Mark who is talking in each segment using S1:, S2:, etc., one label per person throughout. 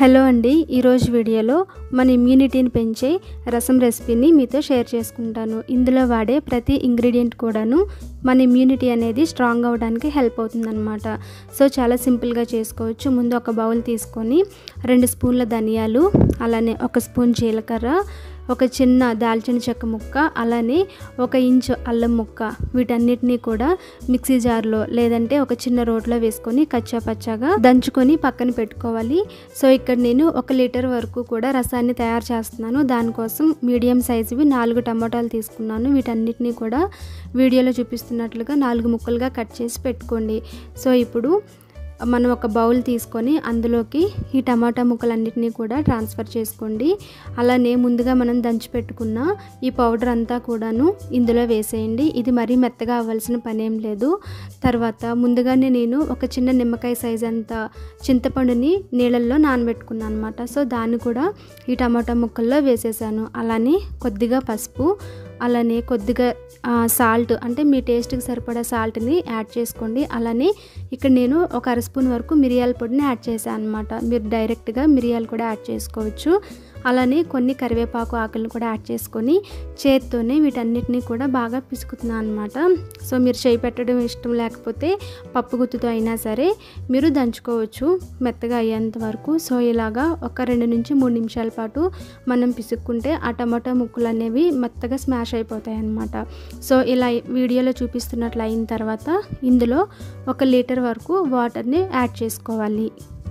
S1: hello అండి ఈరోజు వీడియోలో మన ఇమ్యూనిటీని పెంచే రసం రెసిపీని మీతో షేర్ చేసుకుంటాను ఇందులో వాడే ప్రతి ఇంగ్రీడియంట్ కూడాను మన ఇమ్యూనిటీ అనేది స్ట్రాంగ్ అవ్వడానికి హెల్ప్ అవుతుందన్నమాట సో చాలా సింపుల్గా చేసుకోవచ్చు ముందు ఒక బౌల్ తీసుకొని రెండు స్పూన్ల ధనియాలు అలానే ఒక స్పూన్ జీలకర్ర ఒక చిన్న దాల్చిన చెక్క ముక్క అలానే ఒక ఇంచు అల్లం ముక్క వీటన్నిటినీ కూడా మిక్సీ జార్లో లేదంటే ఒక చిన్న రోట్లో వేసుకొని కచ్చా పచ్చాగా దంచుకొని పక్కన పెట్టుకోవాలి సో ఇక్కడ నేను ఒక లీటర్ వరకు కూడా రసాన్ని తయారు చేస్తున్నాను దానికోసం మీడియం సైజువి నాలుగు టమాటాలు తీసుకున్నాను వీటన్నిటినీ కూడా వీడియోలో చూపిస్తున్నట్లుగా నాలుగు ముక్కలుగా కట్ చేసి పెట్టుకోండి సో ఇప్పుడు మనం ఒక బౌల్ తీసుకొని అందులోకి ఈ టమాటా ముక్కలన్నిటినీ కూడా ట్రాన్స్ఫర్ చేసుకోండి అలానే ముందుగా మనం దంచి పెట్టుకున్న ఈ పౌడర్ అంతా కూడాను ఇందులో వేసేయండి ఇది మరీ మెత్తగా అవ్వాల్సిన పని ఏం లేదు తర్వాత ముందుగానే నేను ఒక చిన్న నిమ్మకాయ సైజ్ అంత చింతపండుని నీళ్ళల్లో నానబెట్టుకున్నాను అనమాట సో దాన్ని కూడా ఈ టమాటా ముక్కల్లో వేసేసాను అలానే కొద్దిగా పసుపు అలానే కొద్దిగా సాల్ట్ అంటే మీ టేస్ట్కి సరిపడా సాల్ట్ని యాడ్ చేసుకోండి అలానే ఇక్కడ నేను ఒక అర స్పూన్ వరకు మిరియాల పొడిని యాడ్ చేశాను అనమాట మీరు డైరెక్ట్గా మిరియాలు కూడా యాడ్ చేసుకోవచ్చు అలానే కొన్ని కరివేపాకు ఆకులను కూడా యాడ్ చేసుకొని చేత్తోనే వీటన్నిటిని కూడా బాగా పిసుకుతున్నాను అనమాట సో మీరు చేయి పెట్టడం ఇష్టం లేకపోతే పప్పు గుత్తుతో అయినా సరే మీరు దంచుకోవచ్చు మెత్తగా అయ్యేంత వరకు సో ఇలాగా ఒక రెండు నుంచి మూడు నిమిషాల పాటు మనం పిసుక్కుంటే ఆ టమాటా ముక్కలు అనేవి మెత్తగా స్మాష్ అయిపోతాయి అన్నమాట సో ఇలా వీడియోలో చూపిస్తున్నట్లు అయిన తర్వాత ఇందులో ఒక లీటర్ వరకు వాటర్ని యాడ్ చేసుకోవాలి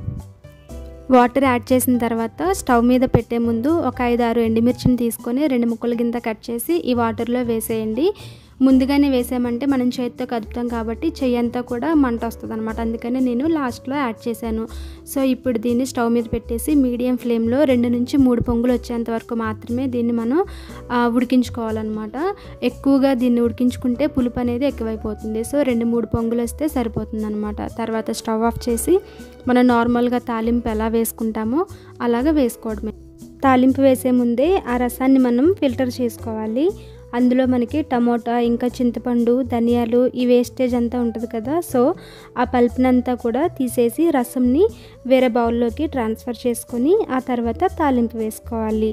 S1: వాటర్ యాడ్ చేసిన తర్వాత స్టవ్ మీద పెట్టే ముందు ఒక ఐదు ఆరు ఎండుమిర్చిని తీసుకొని రెండు ముక్కల కింద కట్ చేసి ఈ వాటర్లో వేసేయండి ముందుగానే వేసామంటే మనం చేతితో కదుపుతాం కాబట్టి చెయ్యి అంతా కూడా మంట వస్తుంది అనమాట అందుకని నేను లాస్ట్లో యాడ్ చేశాను సో ఇప్పుడు దీన్ని స్టవ్ మీద పెట్టేసి మీడియం ఫ్లేమ్లో రెండు నుంచి మూడు పొంగులు వచ్చేంత వరకు మాత్రమే దీన్ని మనం ఉడికించుకోవాలన్నమాట ఎక్కువగా దీన్ని ఉడికించుకుంటే పులుపు అనేది ఎక్కువైపోతుంది సో రెండు మూడు పొంగులు వస్తే సరిపోతుంది అనమాట తర్వాత స్టవ్ ఆఫ్ చేసి మనం నార్మల్గా తాలింపు ఎలా వేసుకుంటామో అలాగ వేసుకోవడమే తాలింపు వేసే ముందే ఆ రసాన్ని మనం ఫిల్టర్ చేసుకోవాలి అందులో మనకి టమోటా ఇంకా చింతపండు ధనియాలు ఈ వేస్టేజ్ అంతా ఉంటుంది కదా సో ఆ పల్పునంతా కూడా తీసేసి రసంని వేరే బౌల్లోకి ట్రాన్స్ఫర్ చేసుకొని ఆ తర్వాత తాలింపు వేసుకోవాలి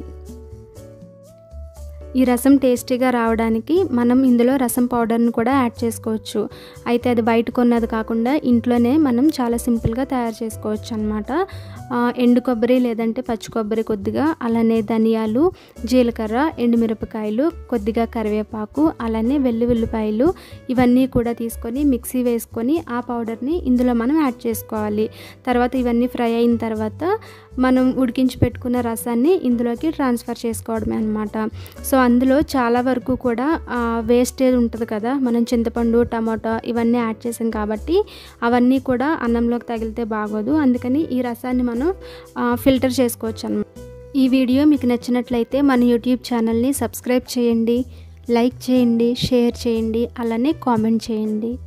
S1: ఈ రసం టేస్టీగా రావడానికి మనం ఇందులో రసం పౌడర్ని కూడా యాడ్ చేసుకోవచ్చు అయితే అది బయట కొన్నది కాకుండా ఇంట్లోనే మనం చాలా సింపుల్గా తయారు చేసుకోవచ్చు అనమాట ఎండు కొబ్బరి లేదంటే పచ్చి కొబ్బరి కొద్దిగా అలానే ధనియాలు జీలకర్ర ఎండుమిరపకాయలు కొద్దిగా కరివేపాకు అలానే వెల్లు ఉల్లిపాయలు ఇవన్నీ కూడా తీసుకొని మిక్సీ వేసుకొని ఆ పౌడర్ని ఇందులో మనం యాడ్ చేసుకోవాలి తర్వాత ఇవన్నీ ఫ్రై అయిన తర్వాత మనం ఉడికించి పెట్టుకున్న రసాన్ని ఇందులోకి ట్రాన్స్ఫర్ చేసుకోవడమే అనమాట సో అందులో చాలా వరకు కూడా వేస్టేజ్ ఉంటుంది కదా మనం చింతపండు టమాటా ఇవన్నీ యాడ్ చేసాం కాబట్టి అవన్నీ కూడా అన్నంలోకి తగిలితే బాగోదు అందుకని ఈ రసాన్ని మనం ఫిల్టర్ చేసుకోవచ్చు అనమాట ఈ వీడియో మీకు నచ్చినట్లయితే మన యూట్యూబ్ ఛానల్ని సబ్స్క్రైబ్ చేయండి లైక్ చేయండి షేర్ చేయండి అలానే కామెంట్ చేయండి